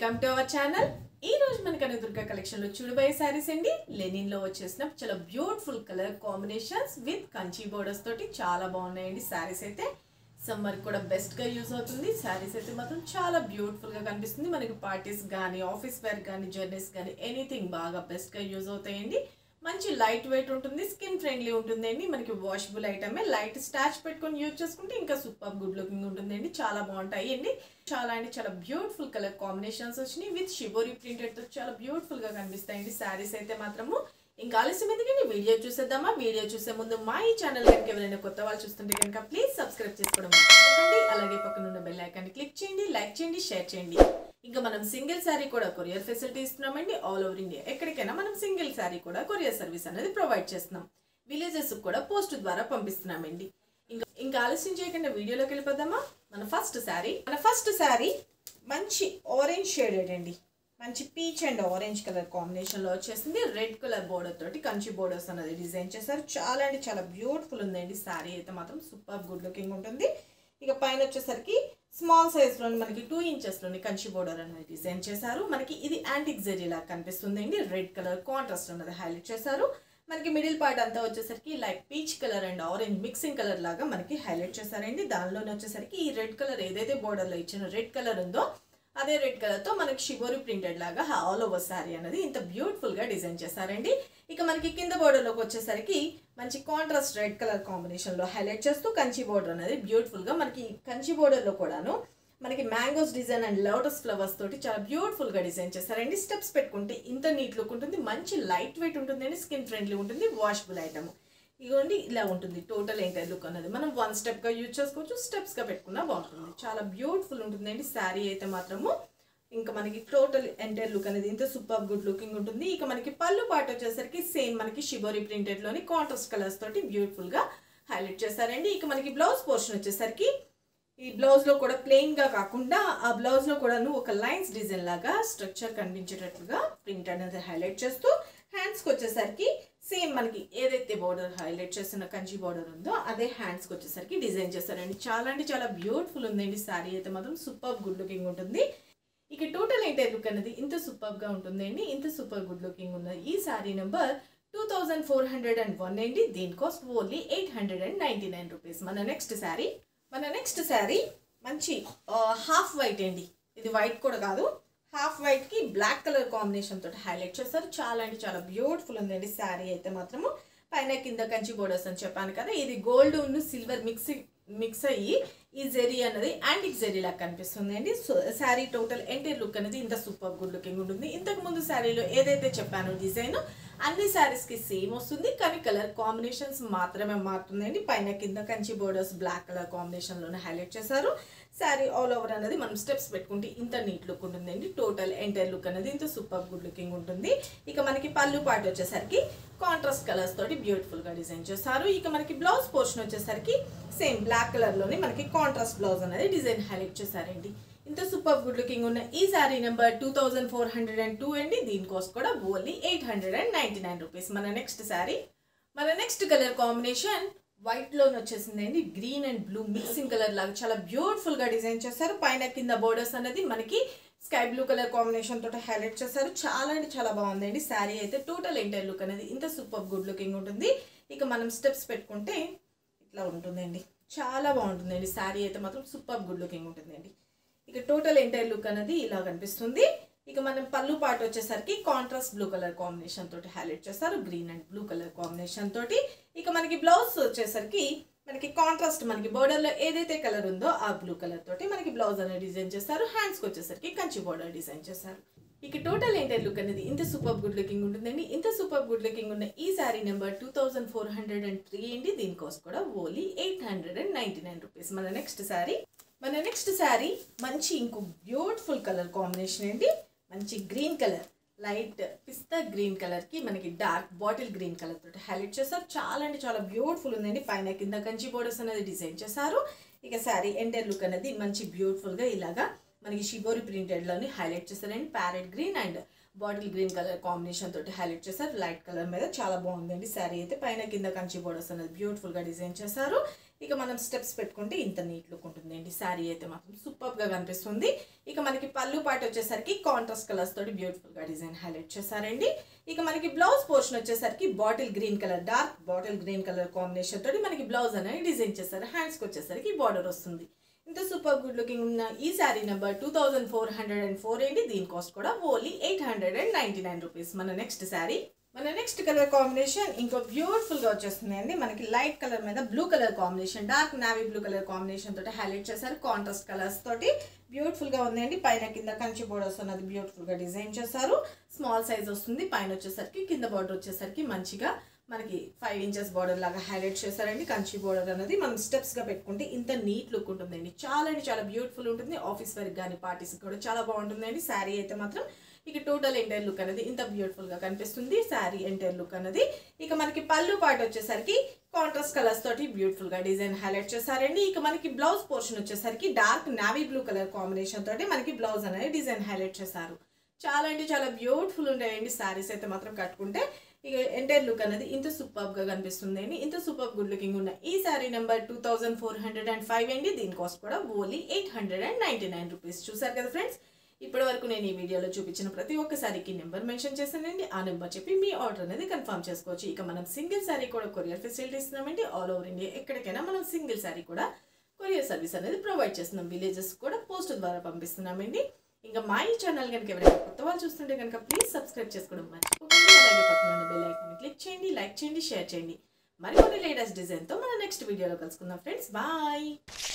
welcome to our channel ఈ రోజు మనకి దుర్గా కలెక్షన్ లో చూడబోయే శారీస్ అండి లెనిన్ లో వచ్చేసిన చాలా beautiful colour combinations with Kanchi borders తోటి చాలా బాగున్నాయండి శారీస్ అయితే సమ్మర్ కూడా బెస్ట్ గా యూజ్ అవుతుంది శారీస్ అయితే మాత్రం చాలా బ్యూటిఫుల్ గా కనిపిస్తుంది మనకి పార్టీస్ కానీ ఆఫీస్ వేర్ కానీ జర్నీస్ కానీ ఎనీథింగ్ బాగా బెస్ట్ గా యూజ్ అవుతాయండి మంచి లైట్ వెయిట్ ఉంటుంది స్కిన్ ఫ్రెండ్లీ ఉంటుందండి మనకి వాషబుల్ ఐటమే లైట్ స్టాచ్ పెట్టుకొని యూజ్ చేసుకుంటే ఇంకా సూపర్ గుడ్ లుకింగ్ ఉంటుందండి చాలా బాగుంటాయి అండి చాలా అంటే చాలా బ్యూటిఫుల్ కలర్ కాంబినేషన్స్ వచ్చినాయి విత్ షిబోరి ప్రింటెడ్ తో చాలా బ్యూటిఫుల్ గా కనిపిస్తాయండి శారీస్ అయితే మాత్రము ఇంకా ఆలస్యం ఎందుకండి వీడియో చూసేద్దామా వీడియో చూసే ముందు మా ఈ ఛానల్ కనుక ఎవరైనా కొత్త వాళ్ళు చూస్తుంటే కనుక ప్లీజ్ సబ్స్క్రైబ్ చేసుకోవడం మర్చిపోకండి అలాగే పక్కన ఉన్న బెల్ ఐకాన్ని క్లిక్ చేయండి లైక్ చేయండి షేర్ చేయండి ఇంకా మనం సింగిల్ శారీ కూడా కొరియర్ ఫెసిలిటీ ఇస్తున్నామండి ఆల్ ఓవర్ ఇండియా ఎక్కడికైనా మనం సింగిల్ శారీ కూడా కొరియర్ సర్వీస్ అనేది ప్రొవైడ్ చేస్తున్నాం విలేజెస్ కూడా పోస్ట్ ద్వారా పంపిస్తున్నామండి ఇంకా ఇంకా ఆలస్యం చేయకుండా వీడియోలోకి వెళ్ళిపోదామా మన ఫస్ట్ శారీ మన ఫస్ట్ శారీ మంచి ఆరెంజ్ షేడెడ్ అండి మంచి పీచ్ అండ్ ఆరెంజ్ కలర్ కాంబినేషన్లో వచ్చేసింది రెడ్ కలర్ బోర్డర్ తోటి కంచి బోర్డర్స్ అనేది డిజైన్ చేశారు చాలా అంటే చాలా బ్యూటిఫుల్ ఉందండి శారీ అయితే మాత్రం సూపర్ గుడ్ లుకింగ్ ఉంటుంది ఇక పైన వచ్చేసరికి స్మాల్ సైజ్లోని మనకి టూ ఇంచెస్లోని కంచి బోర్డర్ అనేది డిజైన్ చేశారు మనకి ఇది యాంటిక్ జెరీ లాగా కనిపిస్తుంది అండి రెడ్ కలర్ కాంట్రాస్ట్ అనేది హైలైట్ చేశారు మనకి మిడిల్ పార్ట్ అంతా వచ్చేసరికి like peach colour and orange mixing colour లాగా మనకి హైలైట్ చేశారండి దానిలోనే వచ్చేసరికి ఈ రెడ్ కలర్ ఏదైతే బోర్డర్లో ఇచ్చిన రెడ్ కలర్ ఉందో అదే రెడ్ కలర్తో మనకి షిబోరి ప్రింటెడ్ లాగా ఆల్ ఓవర్ శారీ అనేది ఇంత బ్యూటిఫుల్గా డిజైన్ చేశారండి ఇక మనకి కింద బోర్డర్లోకి వచ్చేసరికి మంచి కాంట్రాస్ట్ రెడ్ కలర్ కాంబినేషన్లో హైలైట్ చేస్తూ కంచి బోర్డర్ అనేది బ్యూటిఫుల్గా మనకి కంచి బోర్డర్లో కూడాను మనకి mangoes design and lotus flowers తోటి చాలా బ్యూటిఫుల్గా డిజైన్ చేశారండి స్టెప్స్ పెట్టుకుంటే ఇంత నీట్ లుక్ ఉంటుంది మంచి లైట్ వెయిట్ ఉంటుందండి స్కిన్ ఫ్రెండ్లీ ఉంటుంది వాషబుల్ ఐటమ్ ఇదిగోండి ఇలా ఉంటుంది టోటల్ ఎంటైర్ లుక్ అనేది మనం వన్ స్టెప్గా యూజ్ చేసుకోవచ్చు స్టెప్స్గా పెట్టుకున్నా బాగుంటుంది చాలా బ్యూటిఫుల్ ఉంటుందండి శారీ అయితే మాత్రము ఇంకా మనకి టోటల్ ఎంటైర్ లుక్ అనేది ఇంత సూపర్ గుడ్ లుకింగ్ ఉంటుంది ఇక మనకి పళ్ళు పాట వచ్చేసరికి సేమ్ మనకి షిబోరి ప్రింటెడ్లోని కాంట్రాస్ట్ కలర్స్ తోటి బ్యూటిఫుల్గా హైలైట్ చేశారండి ఇక మనకి బ్లౌజ్ పోర్షన్ వచ్చేసరికి ఈ బ్లౌజ్లో కూడా ప్లెయిన్గా కాకుండా ఆ బ్లౌజ్లో కూడాను ఒక లైన్స్ డిజైన్ లాగా స్ట్రక్చర్ కనిపించేటట్లుగా ప్రింట్ అనేది హైలైట్ చేస్తూ హ్యాండ్స్కి వచ్చేసరికి సేమ్ మనకి ఏదైతే బార్డర్ హైలైట్ చేసిన కంచి బార్డర్ ఉందో అదే హ్యాండ్స్కి వచ్చేసరికి డిజైన్ చేస్తారండి చాలా అంటే చాలా బ్యూటిఫుల్ ఉందండి శారీ అయితే మాత్రం సూపర్ గుడ్ లుకింగ్ ఉంటుంది ఇక టోటల్ ఏంటే లుక్ అనేది ఇంత సూపర్గా ఉంటుందండి ఇంత సూపర్ గుడ్ లుకింగ్ ఉన్నది ఈ sari number two thousand four hundred and one అండి దీని cost only eight hundred and ninety nine rupees మన నెక్స్ట్ శారీ మన నెక్స్ట్ శారీ మంచి హాఫ్ వైట్ అండి ఇది వైట్ కూడా కాదు హాఫ్ వైట్కి బ్లాక్ కలర్ కాంబినేషన్ తోటి హైలైట్ చేస్తారు చాలా అంటే చాలా బ్యూటిఫుల్ ఉందండి శారీ అయితే మాత్రము పైన కింద కంచి బోర్డర్స్ అని చెప్పాను కదా ఇది గోల్డ్ ఉన్న సిల్వర్ మిక్స్ మిక్స్ అయ్యి ఈ జెరీ అనేది యాంటిక్ జెరీ లాగా కనిపిస్తుంది అండి so sari total entire look అనేది ఇంత సూపర్ గుడ్ లుకింగ్ ఉంటుంది ఇంతకు ముందు శారీలో ఏదైతే చెప్పానో డిజైన్ అన్ని శారీస్కి సేమ్ వస్తుంది కానీ కలర్ కాంబినేషన్స్ మాత్రమే మారుతుందండి పైన కింద కంచి బోర్డర్స్ బ్లాక్ కలర్ కాంబినేషన్లోనే హైలైట్ చేశారు శారీ ఆల్ ఓవర్ అనేది మనం స్టెప్స్ పెట్టుకుంటే ఇంత నీట్ లుక్ ఉంటుందండి టోటల్ ఎంటైర్ లుక్ అనేది ఇంత సూపర్ గుడ్ లుకింగ్ ఉంటుంది ఇక మనకి పళ్ళు పాటు వచ్చేసరికి కాంట్రాస్ట్ కలర్స్ తోటి బ్యూటిఫుల్గా డిజైన్ చేశారు ఇక మనకి బ్లౌజ్ పోర్షన్ వచ్చేసరికి సేమ్ బ్లాక్ కలర్లోనే మనకి కాంట్రాస్ట్ బ్లౌజ్ అనేది డిజైన్ హైలైట్ చేశారండి ఇంత సూపర్ గుడ్ లుకింగ్ ఉన్న ఈ sari number two thousand four hundred and two అండి దీని కాస్ట్ కూడా only eight hundred and ninety nine rupees మన నెక్స్ట్ శారీ మన నెక్స్ట్ కలర్ కాంబినేషన్ వైట్లోనే వచ్చేసింది అండి green and blue mixing colour లాగా చాలా బ్యూటిఫుల్గా డిజైన్ చేశారు పైన కింద బోర్డర్స్ అనేది మనకి స్కై బ్లూ కలర్ కాంబినేషన్ తోటి హైలైట్ చేశారు చాలా అంటే చాలా బాగుందండి శారీ అయితే టోటల్ ఎంటైర్ లుక్ అనేది ఇంత సూపర్ గుడ్ లుకింగ్ ఉంటుంది ఇక మనం స్టెప్స్ పెట్టుకుంటే ఇట్లా ఉంటుందండి చాలా బాగుంటుందండి శారీ అయితే మాత్రం సూపర్ గుడ్ లుకింగ్ ఉంటుందండి ఇక టోటల్ ఎంటైర్ లుక్ అనేది ఇలా కనిపిస్తుంది ఇక మనం పళ్ళు పాటు వచ్చేసరికి కాంట్రాస్ట్ బ్లూ కలర్ కాంబినేషన్ తోటి హైలైట్ చేస్తారు green and blue colour combination తోటి ఇక మనకి బ్లౌజ్ వచ్చేసరికి మనకి కాంట్రాస్ట్ మనకి బోర్డర్లో ఏదైతే కలర్ ఉందో ఆ బ్లూ కలర్ తోటి మనకి బ్లౌజ్ అనేది డిజైన్ చేస్తారు హ్యాండ్స్కి వచ్చేసరికి కంచి బోర్డర్ డిజైన్ చేస్తారు ఇక టోటల్ ఏంటర్ లుక్ అనేది ఇంత సూపర్ గుడ్ లుకింగ్ ఉంటుందండి ఇంత సూపర్ గుడ్ లుకింగ్ ఉన్న ఈ sari number two thousand four hundred and three అండి దీని కాస్ట్ కూడా only eight hundred and ninety nine rupees మన నెక్స్ట్ శారీ మన నెక్స్ట్ శారీ మంచి ఇంకో బ్యూటిఫుల్ కలర్ కాంబినేషన్ అండి మంచి green colour light pista green కలర్కి మనకి డార్క్ బాటిల్ గ్రీన్ కలర్ తోటి హైలైట్ చేశారు చాలా అంటే చాలా బ్యూటిఫుల్ ఉందండి పైన కింద కంచి బోర్డర్స్ అనేది డిజైన్ చేశారు ఇక శారీ ఎంటర్ లుక్ అనేది మంచి బ్యూటిఫుల్గా ఇలాగా మనకి షిబోరి ప్రింటెడ్లోని హైలైట్ చేశారండి parrot green and bottle green colour combination తోటి హైలైట్ చేశారు లైట్ కలర్ మీద చాలా బాగుందండి శారీ అయితే పైన కింద కంచి బోర్డర్స్ అనేది బ్యూటిఫుల్గా డిజైన్ చేశారు ఇక మనం స్టెప్స్ పెట్టుకుంటే ఇంత నీట్ లుక్ ఉంటుందండి శారీ అయితే మాత్రం సూపర్గా కనిపిస్తుంది ఇక మనకి పళ్ళు పాట వచ్చేసరికి కాంట్రాస్ట్ కలర్స్ తోటి బ్యూటిఫుల్గా డిజైన్ హైలైట్ చేశారండి ఇక మనకి బ్లౌజ్ పోర్షన్ వచ్చేసరికి bottle green colour dark bottle green colour combination తోటి మనకి బ్లౌజ్ అనేది డిజైన్ చేశారు హ్యాండ్స్కి వచ్చేసరికి బార్డర్ వస్తుంది ఇంత సూపర్ గుడ్ లుకింగ్ ఉన్న ఈ sari number two thousand four hundred and four అండి దీని కాస్ట్ కూడా only eight hundred and ninety nine rupees మన నెక్స్ట్ శారీ మన నెక్స్ట్ కలర్ కాంబినేషన్ ఇంకో బ్యూటిఫుల్ గా వచ్చేస్తుంది అండి మనకి లైట్ కలర్ మీద blue colour combination dark navy blue colour combination తోటి హైలైట్ చేశారు కాంట్రాస్ట్ కలర్స్ తోటి బ్యూటిఫుల్ గా ఉంది అండి పైన కింద కంచి బోర్డర్స్ అన్నది బ్యూటిఫుల్ గా డిజైన్ చేశారు స్మాల్ సైజ్ వస్తుంది పైన వచ్చేసరికి కింద బార్డర్ వచ్చేసరికి మంచిగా మనకి ఫైవ్ ఇంచెస్ బార్డర్ లాగా హైలైట్ చేశారండి కంచి బార్డర్ అనేది మనం స్టెప్స్ గా పెట్టుకుంటే ఇంత నీట్ లుక్ ఉంటుందండి చాలా అంటే చాలా బ్యూటిఫుల్ ఉంటుంది ఆఫీస్ వర్క్ కానీ పార్టీస్ కూడా చాలా బాగుంటుందండి శారీ అయితే మాత్రం ఇక టోటల్ ఎంటైర్ లుక్ అనేది ఇంత బ్యూటిఫుల్ గా కనిపిస్తుంది శారీ ఎంటైర్ లుక్ అనేది ఇక మనకి పళ్ళు పాటు వచ్చేసరికి కాంట్రాస్ట్ కలర్స్ తోటి బ్యూటిఫుల్ గా డిజైన్ హైలైట్ చేశారండి ఇక మనకి బ్లౌజ్ పోర్షన్ వచ్చేసరికి dark navy blue colour combination తోటి మనకి బ్లౌజ్ అనేది డిజైన్ హైలైట్ చేశారు చాలా అంటే చాలా బ్యూటిఫుల్ ఉంటాయండి శారీస్ అయితే మాత్రం కట్టుకుంటే ఇక ఎంటైర్ లుక్ అనేది ఇంత సూపర్ గా కనిపిస్తుంది అండి ఇంత సూపర్ గుడ్ లుకింగ్ ఉన్న ఈ sari number two thousand four hundred and five అండి దీని కాస్ట్ కూడా only eight hundred and ninety nine rupees చూసారు కదా ఫ్రెండ్స్ ఇప్పటి వరకు నేను ఈ వీడియోలో చూపించిన ప్రతి ఒక్క శారీకి నెంబర్ మెన్షన్ చేశానండి ఆ నెంబర్ చెప్పి మీ ఆర్డర్ అనేది కన్ఫర్మ్ చేసుకోవచ్చు ఇక మనం సింగిల్ శారీ కూడా కొరియర్ ఫెసిలిటీ ఇస్తున్నామండి ఆల్ ఓవర్ ఇండియా ఎక్కడికైనా మనం సింగిల్ శారీ కూడా కొరియర్ సర్వీస్ అనేది ప్రొవైడ్ చేస్తున్నాం విలేజెస్ కూడా పోస్ట్ ద్వారా పంపిస్తున్నామండి ఇంకా మా ఈ ఛానల్ కనుక ఎవరైనా కొత్త వాళ్ళు చూస్తుంటే కనుక ప్లీజ్ సబ్స్క్రైబ్ చేసుకోవడం మర్చిపోకండి అలాగే పక్కన ఉన్న బెల్ ఐకాన్ క్లిక్ చేయండి లైక్ చేయండి షేర్ చేయండి మరికొన్ని లేటెస్ట్ డిజైన్తో మన నెక్స్ట్ వీడియోలో కలుసుకుందాం ఫ్రెండ్స్ బాయ్